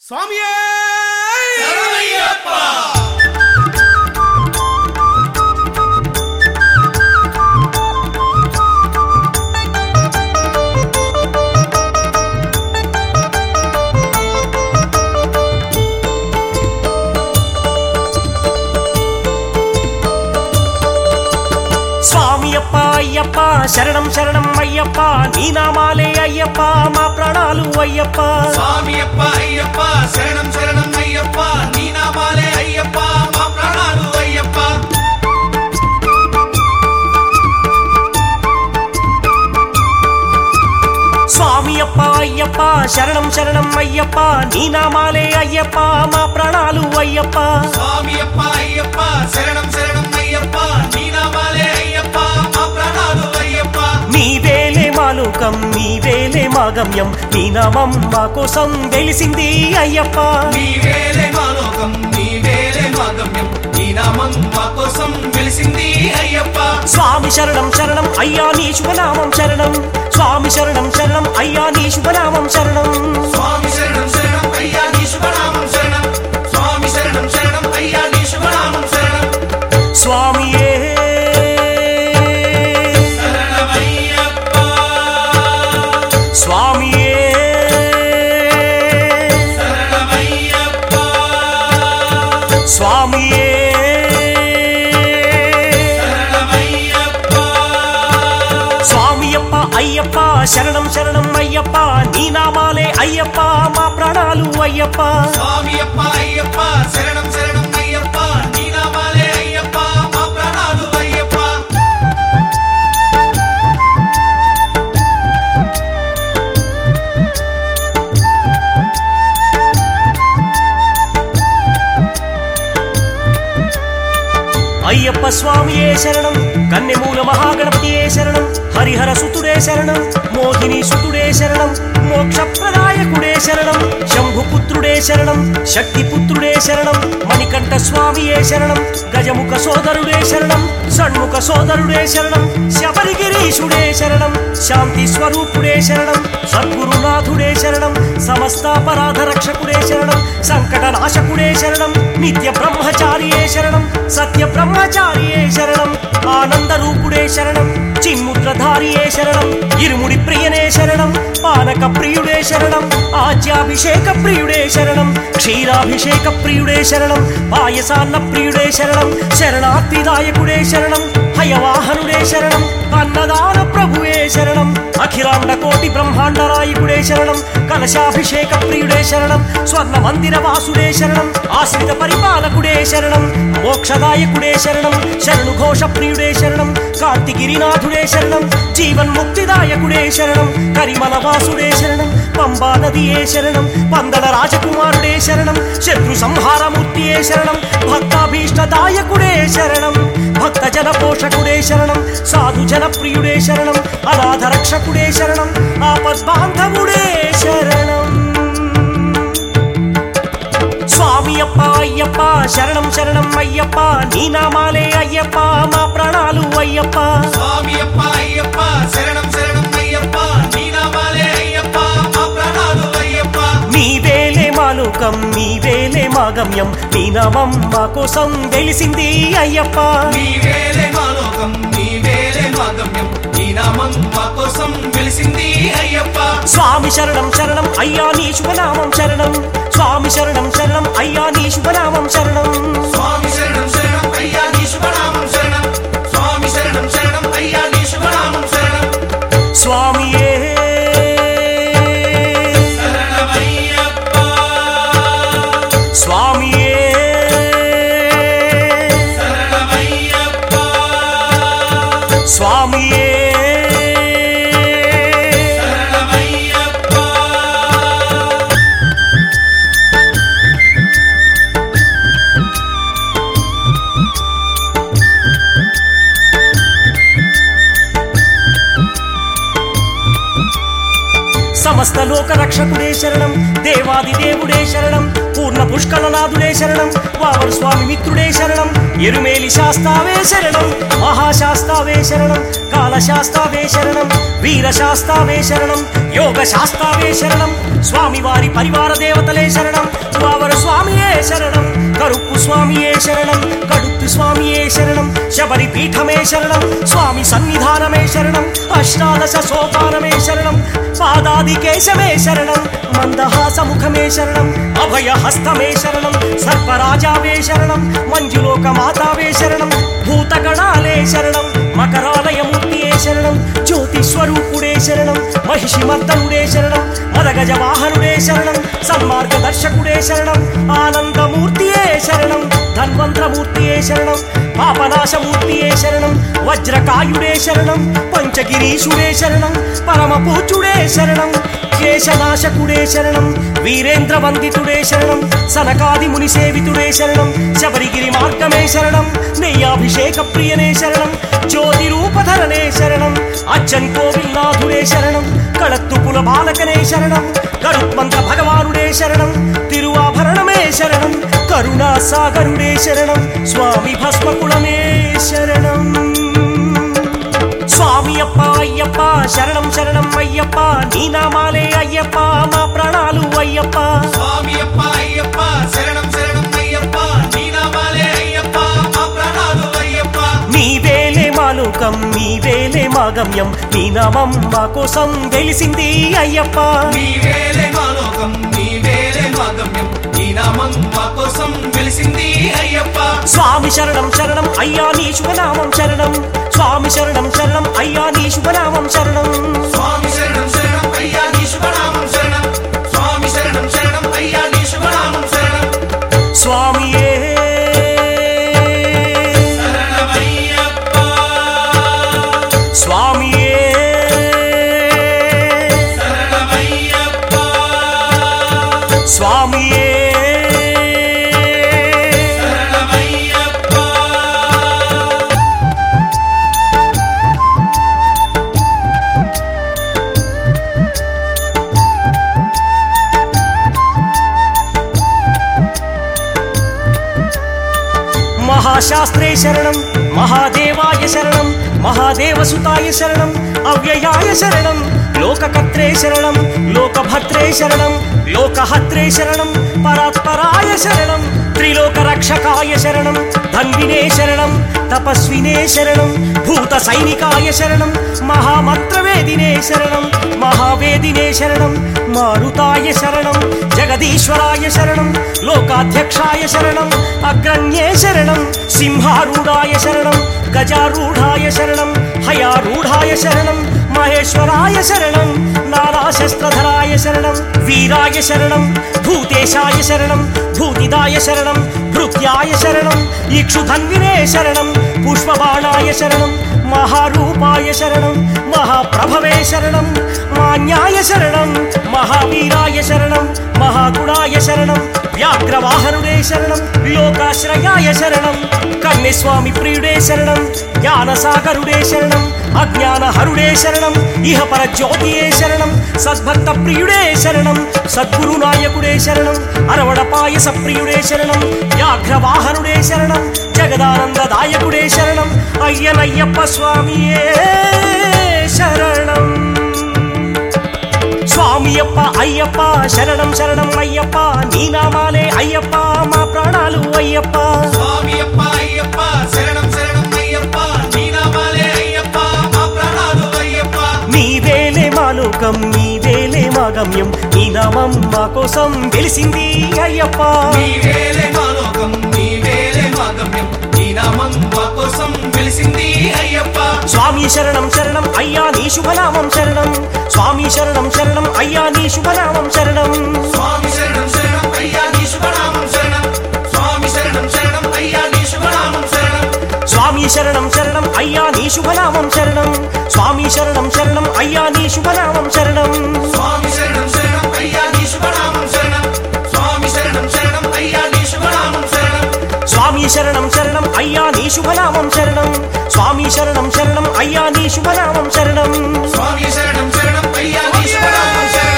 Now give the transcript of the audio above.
స్వామియే స్వామియప్ప అయ్యప్ప శరణం శరణం అయ్యప్ప నీ నామాలే అయ్యప్ప మా ప్రాణాలు అయ్యప్ప స్వామియప్ప అయ్యప్ప శరణం శరణం అయ్యప్ప నీ నామాలే అయ్యప్ప మా ప్రాణాలు అయ్యప్ప స్వామియప్ప అయ్యప్ప శరణం శరణం అయ్యప్ప నీ నామాలే అయ్యప్ప మా ప్రాణాలు అయ్యప్ప స్వామియప్ప అయ్యప్ప శరణం శరణం అయ్యప్ప నీ నామాలే అయ్యప్ప మా ప్రాణాలు అయ్యప్ప నీవేలే మా లోకం నీవేలే మా గమ్యం నీ నామం మా కోసం వెలిసింది అయ్యప్ప నీ వేలే మా లోకం నీ వేలే మా గమ్యం నీ నామం మా కోసం వెలిసింది అయ్యప్ప స్వామి శరణం శరణం అయ్యా నీ శుభనామం శరణం స్వామి శరణం శరణం అయ్యా నీ శుభనామం శరణం స్వామి శరణం శరణం అయ్యా నీ శుభనామం శరణం స్వామి శరణం శరణం అయ్యా నీ శుభనామం శరణం స్వామియే శరణమయ్యప్ప స్వామియే శరణమయ్యప్ప స్వామియే శరణమయ్యప్ప స్వామియప్ప అయ్యప్ప శరణం శరణం అయ్యప్ప నీ నామాలే అయ్యప్ప మా ప్రాణాలు అయ్యప్ప స్వామియప్ప అయ్యప్ప శరణం శరణం అయ్యప్ప నీ నామాలే అయ్యప్ప మా ప్రాణాలు అయ్యప్ప అయ్యప్ప స్వామియే శరణం కన్నెమూల మహాగణపతియే శరణం హరిహర సుతుడే శరణం మోహిని సుతుడే శరణం మోక్షప్రదాయకుడే శరణం శంభుపుత్రుడే శరణం శక్తిపుత్రుడే శరణం మణికంఠ స్వామియే శరణం గజముఖ సోదరుడే శరణం షణ్ముఖ సోదరుడే శరణం శబరిగిరీషుడే శరణం శాంతి స్వరూపుడే శరణం సద్గురునాథుడే శరణం సమస్తాపరాధ రక్షకుడే శరణం సంకట నాశకుడే శరణం నిత్య బ్రహ్మచారియే శరణం సత్య బ్రహ్మచారియే శరణం ఆనంద రూపుడే శరణం చిన్ముద్రధారియే శరణం ఇరుముడి ప్రియనే శరణం పానక ప్రియుడే శరణం ఆజ్యాభిషేక ప్రియుడే శరణం క్షీరాభిషేక ప్రియుడే శరణం పాయసాన్న ప్రియుడే శరణం శరణార్థిదాయకుడే శరణం హయవాహనుడే శరణం అన్నదాన ప్రభువే శరణం అఖిలాండ కోటి బ్రహ్మాండ నాయకుడే శరణం కలశాభిషేక ప్రియుడే శరణం స్వర్ణ మందిర వాసుడే శరణం ఆశ్రిత పరిపాలకుడే శరణం మోక్షదాయకుడే శరణం శరణు ఘోష ప్రియుడే శరణం కార్తిగిరినాథుడే శరణం జీవన్ ముక్తిదాయకుడే శరణం కరిమల వాసుడే శరణం పంబా నదియే శరణం పందల రాజకుమారుడే శరణం శత్రు సంహారమూర్తియే శరణం భక్తాభీష్టదాయకుడే శరణం భక్త జన పోషకుడే శరణం సాధు జన ప్రియుడే శరణం అనాథ రక్షకుడే శరణం ఆపద్బాంధవుడే శరణం స్వామియప్ప అయ్యప్ప శరణం శరణం అయ్యప్ప నీ నామాలే అయ్యప్ప మా ప్రాణాలు అయ్యప్ప స్వామియప్ప అయ్యప్ప శరణం శరణం అయ్యప్ప నీ నామాలే అయ్యప్ప మా ప్రాణాలు అయ్యప్ప నీవేలే మా లోకం నీవేలే మా గమ్యం నీ నామం మా కోసం వెలిసింది అయ్యప్ప నీ వేలే మా లోకం నీ వేలే మా గమ్యం నీ నామం మా కోసం వెలిసింది అయ్యప్ప స్వామి శరణం శరణం అయ్యా నీ శుభనామం శరణం స్వామి శరణం శరణం అయ్యా నీ శుభనామం శరణం స్వామి శరణం శరణం అయ్యా నీ శుభనామం శరణం స్వామి శరణం శరణం అయ్యా నీ శుభనామం శరణం స్వామియే శరణమయ్యప్ప స్వామియే శరణమయ్యప్ప స్వామియే శరణమయ్యప్ప సమస్త లోక రక్షకుడే శరణం దేవాది దేవుడే శరణం పూర్ణపు పుష్కళనాథుడే శరణం వావర్ స్వామి మిత్రుడే శరణం ఎరుమేలి శాస్తావే శరణం మహాశాస్తావే శరణం కాలశాస్తావే శరణం వీర శాస్తావే శరణం యోగ శాస్తావే శరణం స్వామి వారి పరివార దేవతలే శరణం వావర స్వామియే శరణం కరుప్పు స్వామియే శరణం కడుత్తు స్వామియే శరణం శబరి పీఠమే శరణం స్వామి సన్నిధానమే శరణం అష్టాదశ సోపానమే శరణం పాదాది కేశమే శరణం మందహాసముఖమే శరణం అభయ హస్తమే శరణం సర్పరాజావే శరణం మంజులోక మాతావే శరణం భూతగణాలే శరణం మకరాలయమూర్తియే శరణం జ్యోతి స్వరూపుడే శరణం మహిషి మర్దనుడే శరణం మదగజ వాహనుడే శరణం సన్మార్గదర్శకుడే శరణం ఆనందమూర్తియే శరణం ధన్వంతరమూర్తియే శరణం పాపనాశమూర్తియే శరణం వజ్రకాయుడే శరణం పంచగిరీషుడే శరణం పరమ పూజ్యుడే శరణం కేశనాశకుడే శరణం వీరేంద్ర వందితుడే శరణం సనకాది ముని సేవితుడే శరణం శబరిగిరి మార్గమే శరణం నెయ్యాభిషేక ప్రియనే శరణం జ్యోతి రూపధరనే శరణం అచ్చన్ కోవిల్నాథుడే శరణం కళత్తుపుల బాలకనే శరణం గరుత్మంత భగవానుడే శరణం తిరువాభరణమే శరణం కరుణా సాగరుడే శరణం స్వామి భస్మకులమే శరణం స్వామి అప్ప అయ్యప్ప శరణం శరణం అయ్యప్ప నీ నామాలే అయ్యప్ప మా ప్రాణాలు అయ్యప్ప స్వామి అప్ప అయ్యప్ప శరణం శరణం అయ్యప్ప నీ నామాలే అయ్యప్ప మా ప్రాణాలు అయ్యప్ప నీవేలే మా లోకం నీవేలే మా గమ్యం నీ నామం మా కోసం తెలిసింది అయ్యప్ప నీవేలే మా లోకం నీవేలే మా గమ్యం నీ నామం మా కోసం వెలిసింది అయ్యప్ప స్వామి శరణం శరణం అయ్యా నీ శుభనామం శరణం స్వామి శరణం శరణం అయ్యా నీ శుభనామం శరణం స్వామి శరణం శరణం అయ్యా నీ శుభనామం శరణం స్వామి శరణం శరణం అయ్యా నీ శుభనామం శరణం స్వామియే శరణమయ్యప్ప స్వామియే శరణమయ్యప్ప స్వామియే శరణమయ్యప్ప మహాశాస్త్రే శరణం మహాదేవాయ శరణం మహాదేవసుతాయ శరణం అవ్యయాయ శరణం లోకకర్త్రే శరణం లోకభద్రే శరణం లోకహత్రే శరణం పరాత్పరాయ శరణం త్రిలోక రక్షకాయ శరణం ధన్వినే శరణం తపస్వినే శరణం భూత సైనికాయ శరణం మహామంత్రవేదినే శరణం మహావేదినే శరణం మారుతాయ శరణం జగదీశ్వరాయ శరణం లోకాధ్యక్షాయ శరణం అగ్రణ్యే శరణం సింహారూఢాయ శరణం గజారూఢాయ శరణం హయారూఢాయ శరణం మహేశ్వరాయ శరణం నారాశస్త్రధరాయ శరణం వీరాయ శరణం భూతేశాయ శరణం భూతిదాయ శరణం భృత్యాయ శరణం ఇక్షుధన్వినే శరణం పుష్పబాణాయ శరణం మహారూపాయ శరణం మహాప్రభవే శరణం మాన్యాయ శరణం మహావీరాయ శరణం మహాగుణాయ శరణం వ్యాఘ్రవాహనుడే శరణం లోకాశ్రయాయ శరణం కన్యస్వామి ప్రియుడే శరణం జ్ఞానసాగరుడే శరణం అజ్ఞానహరుడే శరణం ఇహ పర జ్యోతియే శరణం సద్భక్త ప్రియుడే శరణం సద్గురు నాయకుడే శరణం అరవడ పాయస ప్రియుడే శరణం వ్యాఘ్రవాహనుడే శరణం జగదానందదాయకుడే శరణం అయ్యనయ్యప్ప స్వామియే శరణం స్వామి అప్ప అయ్యప్ప శరణం శరణం అయ్యప్ప నీ నామాలే అయ్యప్ప మా ప్రాణాలు అయ్యప్ప స్వామి అప్ప అయ్యప్ప శరణం శరణం అయ్యప్ప నీ నామాలే అయ్యప్ప మా ప్రాణాలు అయ్యప్ప నీవేలే మా లోకం నీవేలే మా గమ్యం నీ నామం మా కోసం తెలిసింది అయ్యప్ప నీవేలే మా లోకం నీవేలే మా గమ్యం నీ నామం మా కోసం వెలిసింది అయ్యప్ప స్వామి శరణం శరణం అయ్యా నీ శుభనామం శరణం స్వామి శరణం శరణం అయ్యా నీ శుభనామం శరణం స్వామి శరణం శరణం అయ్యా నీ శుభనామం శరణం స్వామి శరణం శరణం అయ్యా నీ శుభనామం శరణం స్వామి శరణం శరణం అయ్యా నీ శుభనామం శరణం స్వామి శరణం శరణం అయ్యా నీ శుభనామం శరణం స్వామి శరణం శరణం అయ్యా నీ శుభనామం శరణం స్వామి శరణం శరణం అయ్యా నీ శుభనామం శరణం స్వామి శరణం శరణం అయ్యా నీ శుభనామం శరణం స్వామి శరణం శరణం అయ్యా నీ శుభనామం శరణం స్వామి శరణం శరణం అయ్యా నీ శుభనామం శరణం